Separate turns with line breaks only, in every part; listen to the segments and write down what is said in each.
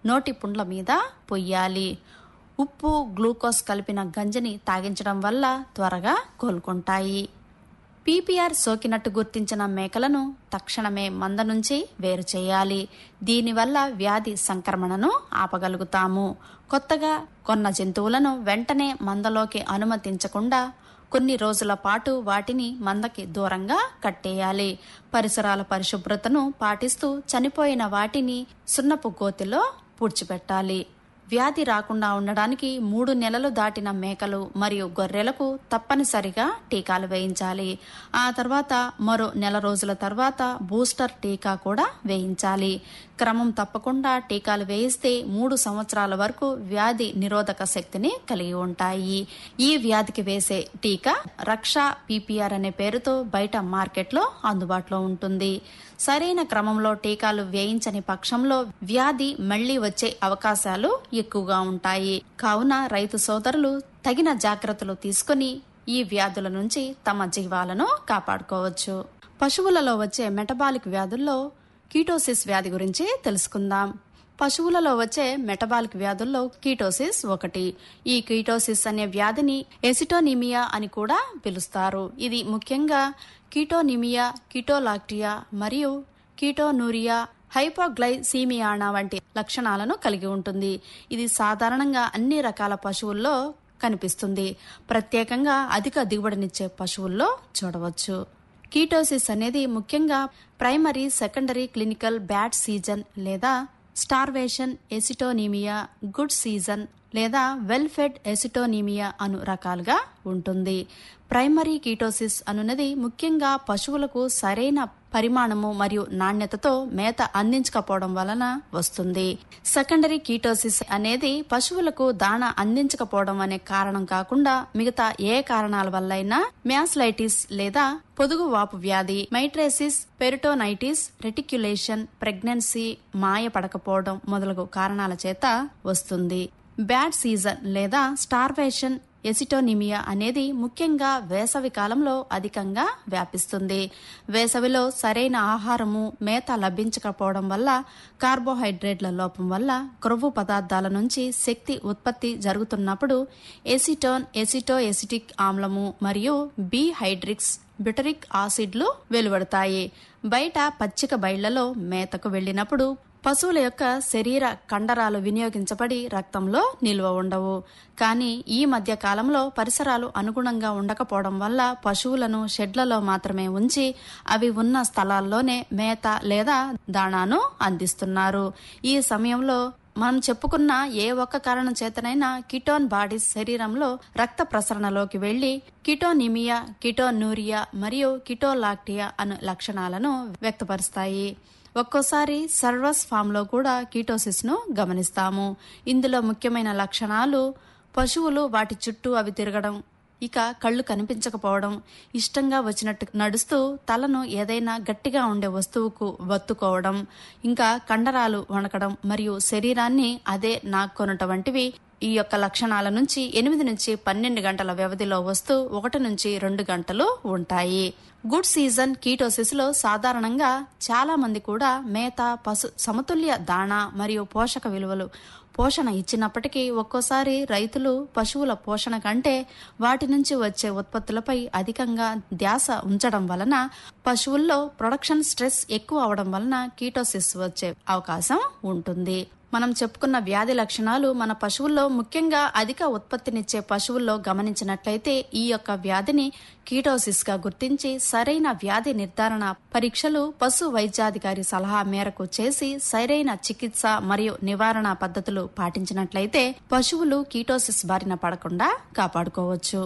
నోటి పుండ్ల మీద పొయ్యాలి ఉప్పు గ్లూకోజ్ కలిపిన గంజిని తాగించడం వల్ల త్వరగా కోలుకుంటాయి పీపీఆర్ సోకినట్టు గుర్తించిన మేకలను తక్షణమే మంద నుంచి వేరు చేయాలి దీనివల్ల వ్యాధి సంక్రమణను ఆపగలుగుతాము కొత్తగా కొన్న జంతువులను వెంటనే మందలోకి అనుమతించకుండా కొన్ని రోజుల పాటు వాటిని మందకి దూరంగా కట్టేయాలి పరిసరాల పరిశుభ్రతను పాటిస్తూ చనిపోయిన వాటిని సున్నపు గోతిలో పూడ్చిపెట్టాలి వ్యాధి రాకుండా ఉండడానికి మూడు నెలలు దాటిన మేకలు మరియు గొర్రెలకు తప్పనిసరిగా టీకాలు వేయించాలి ఆ తర్వాత మరో నెల రోజుల తర్వాత బూస్టర్ టీకా కూడా వేయించాలి క్రమం తప్పకుండా టీకాలు వేయిస్తే మూడు సంవత్సరాల వరకు వ్యాధి నిరోధక శక్తిని కలిగి ఉంటాయి ఈ వ్యాధికి వేసే టీకా రక్ష పీపీఆర్ అనే పేరుతో బయట మార్కెట్లో అందుబాటులో ఉంటుంది సరైన క్రమంలో టీకాలు వేయించని పక్షంలో వ్యాధి మళ్లీ వచ్చే అవకాశాలు ఎక్కువగా ఉంటాయి కావున రైతు సోదరులు తగిన జాగ్రత్తలు తీసుకుని ఈ వ్యాధుల నుంచి తమ జీవాలను కాపాడుకోవచ్చు పశువులలో వచ్చే మెటబాలిక్ వ్యాధుల్లో కీటోసిస్ వ్యాధి గురించి తెలుసుకుందాం పశువులలో వచ్చే మెటబాలిక్ వ్యాధుల్లో కీటోసిస్ ఒకటి ఈ కీటోసిస్ అనే వ్యాధిని ఎసిటోనిమియా అని కూడా పిలుస్తారు ఇది ముఖ్యంగా కీటోనిమియా కీటోలాక్టియా మరియు కీటోనూరియా హైపోగ్లైసీమియానా వంటి లక్షణాలను కలిగి ఉంటుంది ఇది సాధారణంగా అన్ని రకాల పశువుల్లో కనిపిస్తుంది ప్రత్యేకంగా అధిక దిగుబడినిచ్చే పశువుల్లో చూడవచ్చు కీటోసిస్ అనేది ముఖ్యంగా primary secondary clinical bad season లేదా స్టార్వేషన్ ఎసిటోనీమియా గుడ్ సీజన్ లేదా వెల్ ఫెడ్ ఎసిటోనీమియా అను రకాలుగా ఉంటుంది ప్రైమరీ కీటోసిస్ అనున్నది ముఖ్యంగా పశువులకు సరైన పరిమాణము మరియు నాణ్యతతో మేత అందించకపోవడం వలన వస్తుంది సెకండరీ కీటోసిస్ అనేది పశువులకు దాణ అందించకపోవడం అనే కారణం కాకుండా మిగతా ఏ కారణాల వల్లైనా మ్యాస్లైటిస్ లేదా పొదుగు వాపు వ్యాధి మైట్రేసిస్ పెరిటోనైటిస్ రెటిక్యులేషన్ ప్రెగ్నెన్సీ మాయ పడకపోవడం మొదలగు కారణాల చేత వస్తుంది బ్యాడ్ సీజన్ లేదా స్టార్వేషన్ ఎసిటోనిమియా అనేది ముఖ్యంగా వేసవి కాలంలో అధికంగా వ్యాపిస్తుంది వేసవిలో సరైన ఆహారము మేత లభించకపోవడం వల్ల కార్బోహైడ్రేట్ల లోపం వల్ల క్రొవ్వు పదార్థాల నుంచి శక్తి ఉత్పత్తి జరుగుతున్నప్పుడు ఎసిటోన్ ఎసిటో ఎసిటిక్ ఆమ్లము మరియు బి హైడ్రిక్స్ బిటరిక్ ఆసిడ్లు వెలువడతాయి బయట పచ్చిక బయళ్లలో మేతకు వెళ్ళినప్పుడు పశువుల యొక్క శరీర కండరాలు వినియోగించబడి రక్తంలో నిల్వ ఉండవు కానీ ఈ మధ్య కాలంలో పరిసరాలు అనుగుణంగా ఉండకపోవడం వల్ల పశువులను షెడ్లలో మాత్రమే ఉంచి అవి ఉన్న స్థలాల్లోనే మేత లేదా దాణాను అందిస్తున్నారు ఈ సమయంలో మనం చెప్పుకున్న ఏ ఒక్క కారణం చేతనైనా కిటోన్ బాడీస్ శరీరంలో రక్త ప్రసరణలోకి వెళ్లి కిటోనిమియా కిటోనూరియా మరియు కిటోలాక్టియా అను లక్షణాలను వ్యక్తపరుస్తాయి ఒక్కోసారి సర్వస్ ఫామ్లో కూడా కీటోసిస్ ను గమనిస్తాము ఇందులో ముఖ్యమైన లక్షణాలు పశువులు వాటి చుట్టూ అవి తిరగడం ఇక కళ్ళు కనిపించకపోవడం ఇష్టంగా వచ్చినట్టు నడుస్తూ తలను ఏదైనా గట్టిగా ఉండే వస్తువుకు వత్తుకోవడం ఇంకా కండరాలు వణకడం మరియు శరీరాన్ని అదే నాక్కొనట వంటివి ఈ యొక్క లక్షణాల నుంచి ఎనిమిది నుంచి పన్నెండు గంటల వ్యవధిలో వస్తూ ఒకటి నుంచి రెండు గంటలు ఉంటాయి గుడ్ సీజన్ కీటోసిస్ లో సాధారణంగా చాలా మంది కూడా మేత పశు సమతుల్య దాణా మరియు పోషక విలువలు పోషణ ఇచ్చినప్పటికీ ఒక్కోసారి రైతులు పశువుల పోషణ కంటే వాటి నుంచి వచ్చే ఉత్పత్తులపై అధికంగా ధ్యాస ఉంచడం వలన పశువుల్లో ప్రొడక్షన్ స్ట్రెస్ ఎక్కువ అవడం వలన కీటోసిస్ వచ్చే అవకాశం ఉంటుంది మనం చెప్పుకున్న వ్యాధి లక్షణాలు మన పశువుల్లో ముఖ్యంగా అధిక ఉత్పత్తినిచ్చే పశువుల్లో గమనించినట్లయితే ఈ యొక్క వ్యాధిని కీటోసిస్ గా గుర్తించి సరైన వ్యాధి నిర్ధారణ పరీక్షలు పశు వైద్యాధికారి సలహా మేరకు చేసి సరైన చికిత్స మరియు నివారణ పద్ధతులు పాటించినట్లయితే పశువులు కీటోసిస్ బారిన పడకుండా కాపాడుకోవచ్చు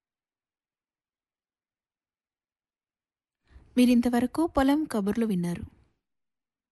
మీరింతవరకు పొలం కబుర్లు విన్నారు